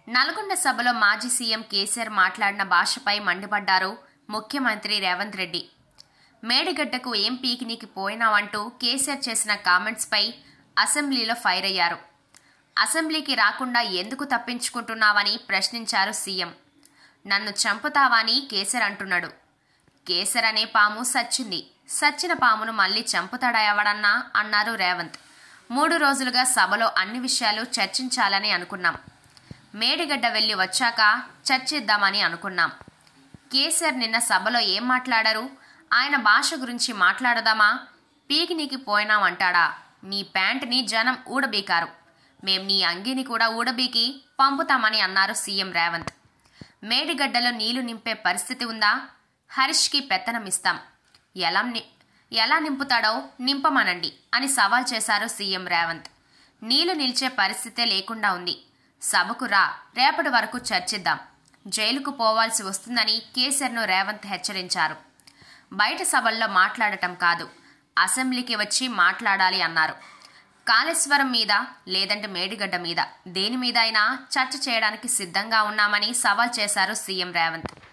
నల్గొండ సభలో మాజీ సీఎం కేసీఆర్ మాట్లాడిన భాషపై మండిపడ్డారు ముఖ్యమంత్రి రేవంత్ రెడ్డి మేడిగడ్డకు ఏం పీకినీకి పోయినావంటూ కేసీఆర్ చేసిన కామెంట్స్పై అసెంబ్లీలో ఫైర్ అయ్యారు అసెంబ్లీకి రాకుండా ఎందుకు తప్పించుకుంటున్నావని ప్రశ్నించారు సీఎం నన్ను చంపుతావని కేసీఆర్ అంటున్నాడు కేసర్ అనే పాము సచ్చింది సచ్చిన పామును మళ్ళీ చంపుతాడా ఎవడన్నా అన్నారు రేవంత్ మూడు రోజులుగా సభలో అన్ని విషయాలు చర్చించాలని అనుకున్నాం మేడిగడ్డ వెళ్ళి వచ్చాక చర్చిద్దామని అనుకున్నాం కేసీఆర్ నిన్న సభలో ఏం మాట్లాడారు ఆయన భాష గురించి మాట్లాడదామా పీకినీకి పోయినామంటాడా నీ ప్యాంటుని జనం ఊడబీకారు మేం నీ అంగిని కూడా ఊడబీకి పంపుతామని అన్నారు సీఎం రేవంత్ మేడిగడ్డలో నీళ్లు నింపే పరిస్థితి ఉందా హరీష్కి పెత్తనమిస్తాం ఎలా ని- ఎలా నింపుతాడో నింపమనండి అని సవాల్ చేశారు సీఎం రేవంత్ నీళ్లు నిలిచే పరిస్థితే లేకుండా ఉంది సభకు రా రేపటి వరకు చర్చిద్దాం జైలుకు పోవాల్సి వస్తుందని కేసీఆర్ను రేవంత్ హెచ్చరించారు బయట సభల్లో మాట్లాడటం కాదు అసెంబ్లీకి వచ్చి మాట్లాడాలి అన్నారు కాళేశ్వరం మీద లేదంటే మేడిగడ్డ మీద దేని మీద అయినా చర్చ చేయడానికి సిద్ధంగా ఉన్నామని సవాల్ చేశారు సీఎం రేవంత్